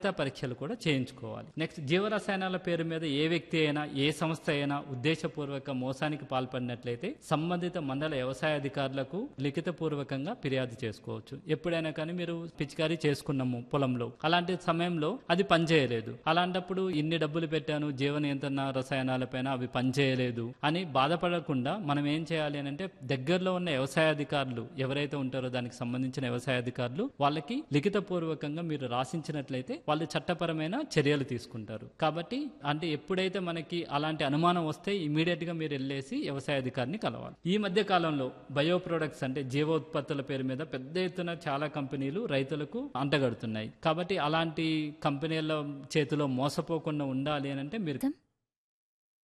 పరీక్షలు కూడా చేయించుకోవాలి నెక్స్ట్ జీవరసాయనాల పేరు మీద ఏ వ్యక్తి అయినా ఏ సంస్థ అయినా ఉద్దేశపూర్వక మోసానికి పాల్పడినట్లయితే సంబంధిత మండల వ్యవసాయ అధికారులకు లిఖిత పూర్వకంగా ఫిర్యాదు చేసుకోవచ్చు ఎప్పుడైనా కానీ మీరు పిచికారీ చేసుకున్నాము పొలంలో అలాంటి సమయంలో అది పనిచేయలేదు అలాంటప్పుడు ఇన్ని డబ్బులు పెట్టాను జీవ నియంత్రణ రసాయనాలపైన అవి పనిచేయలేదు అని బాధపడకుండా మనం ఏం చేయాలి అని అంటే దగ్గరలో ఉన్న వ్యవసాయ అధికారులు ఎవరైతే ఉంటారో దానికి సంబంధించిన వ్యవసాయ అధికారులు వాళ్ళకి లిఖిత పూర్వకంగా మీరు రాసించినట్లయితే వాళ్ళు చట్టపరమైన చర్యలు తీసుకుంటారు కాబట్టి అంటే ఎప్పుడైతే మనకి అలాంటి అనుమానం వస్తే ఇమీడియట్ గా మీరు వెళ్ళేసి వ్యవసాయ అధికారిని కలవాలి ఈ మధ్య కాలంలో బయో ప్రొడక్ట్స్ అంటే జీవ ఉత్పత్తుల పేరు మీద పెద్ద ఎత్తున చాలా కంపెనీలు రైతులకు అంటగడుతున్నాయి కాబట్టి అలాంటి కంపెనీల చేతిలో మోసపోకుండా ఉండాలి అని అంటే మీరు